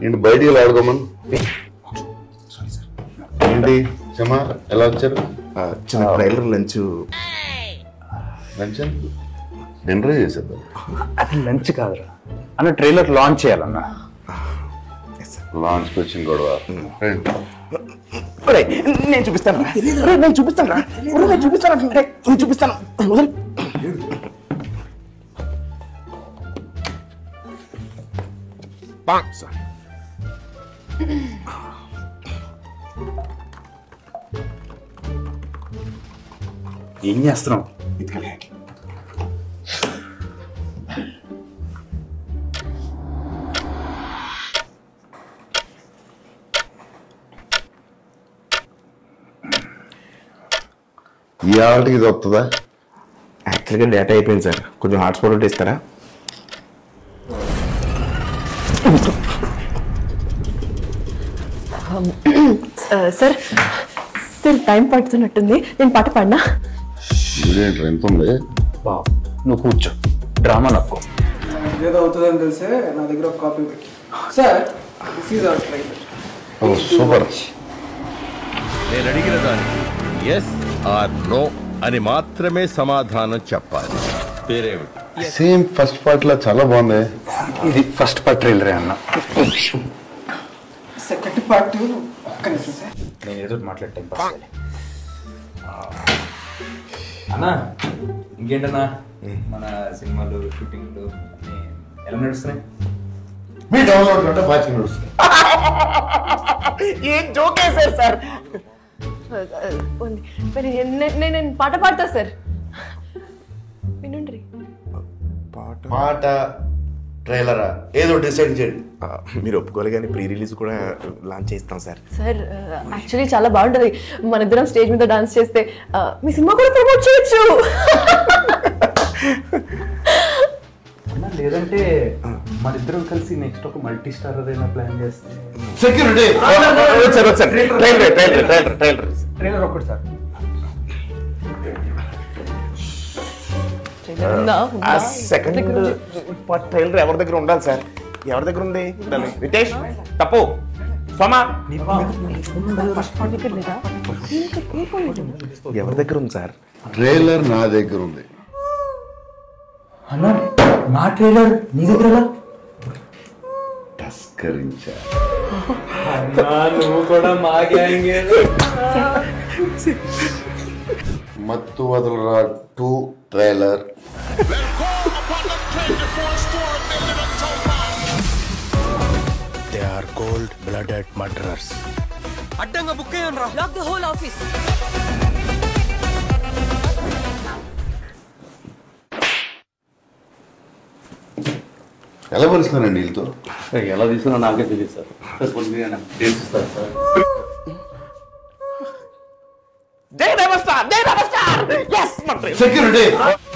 ఏంటి బయటికి ఆడుకోమని ఏంటి చెమా ఎలా వచ్చారు ఆ, చిన్న ట్రైలర్ లంచ్ లంచ్ డిన్నర్ చేసేద్దాం అది లంచ్ కాదురా అన్న ట్రైలర్ లాంచ్ చేయాలన్నా లాంచ్కి వచ్చిన గొడవ రండి. ఒరేయ్, నేను చూపిస్తాను రా. ఒరేయ్, నేను చూపిస్తాను రా ఒరేయ్, నేను చూపిస్తాను అంటే నేను చూపిస్తాను వదిలి. ఏం చేస్తున్నావు ఈ ఆటకి ఇది వస్తుందా యాక్చువల్గా డేటా అయిపోయింది సార్ కొంచెం హాట్స్పాట్ ఒకటి ఇస్తారా సార్ సార్ టైం పడుతున్నట్టుంది నేను పాట పాడినా ఇదేంటి ఎంత ఉంది బావ్ నువ్వు కూర్చో డ్రామా నక్కో ఏదో అవుతుందని తెలిసే నా దగ్గర ఒక కాపీ పెట్టి sir this is our flight ఓ సూపర్ నేను అడిగిన దానికి ఎస్ ఆర్ నో అని మాత్రమే సమాధానం చెప్పాలి పేరేమిటి సేమ్ ఫస్ట్ పార్ట్ లా చాలా బాగుంది ఇది ఫస్ట్ పార్ట్ ట్రైలరే అన్న సెకండ్ పార్ట్ ఒక్క నిమిషం సార్ నేను ఏదో మాట్లాడే టైం పాస్ చేయాలి. అన్నా ఇంకేంటన్నా మన సినిమాలు షూటింగ్లు అన్నీ ఎలా నడుస్తున్నాయి మీ డౌన్లోడ్ అంటే వాచింగ్ నడుస్తుంది ఏం జోక్ వేశారు సార్ ఉంది. మరి నేను నేను- నేను పాట పాడతా సార్ వినుండ్రి పాట ట్రైలరా ఏదో డిసైడ్ చేయండి ఆ, మీరు ఒప్పుకోవాలి కానీ ప్రీ రిలీజ్ కూడా లాంచ్ చేస్తాం సార్ సార్ యాక్చువల్లీ చాలా బాగుంటది మన ఇద్దరం స్టేజ్ మీద డాన్స్ చేస్తే ఆ, మీ సినిమా కూడా ప్రమోట్ చేయొచ్చు అన్నా లేదంటే మన ఇద్దరం కలిసి నెక్స్ట్ ఒక మల్టీ స్టార్ ఏదైనా ప్లాన్ చేస్తే సెక్యూరిటీ వచ్చారు వచ్చారు trailer trailer trailer trailer trailer ఒకటి సార్ ఉందా? ఆ ఉందా? సెకండ్ పార్ట్ ట్రైలర్ ఎవరి దగ్గర ఉండాలి సార్ ఎవరి దగ్గర ఉంది ఉండాలి రితేష్ తప్పు సోమా ఇక్కడ లేదా? ఈ ఫోన్ ఏంటి? ఎవరి దగ్గర ఉంది సార్ ట్రైలర్ నా దగ్గర ఉంది అన్నా నా ట్రైలర్ నీ దగ్గర తస్కరించా నువ్వు కూడా మా gang Mathu Vadalara two trailer they are cold blooded murderers Lock the whole office. ఎలా పరుస్తున్నానండి వీళ్ళతో ఎలా తీసుకున్నా నాకే తెలియదు సార్ సార్ కొన్ని డేట్స్ ఇస్తారు సార్ జై రెబల్ స్టార్ జై రెబల్ స్టార్ ఎస్ సెక్యూరిటీ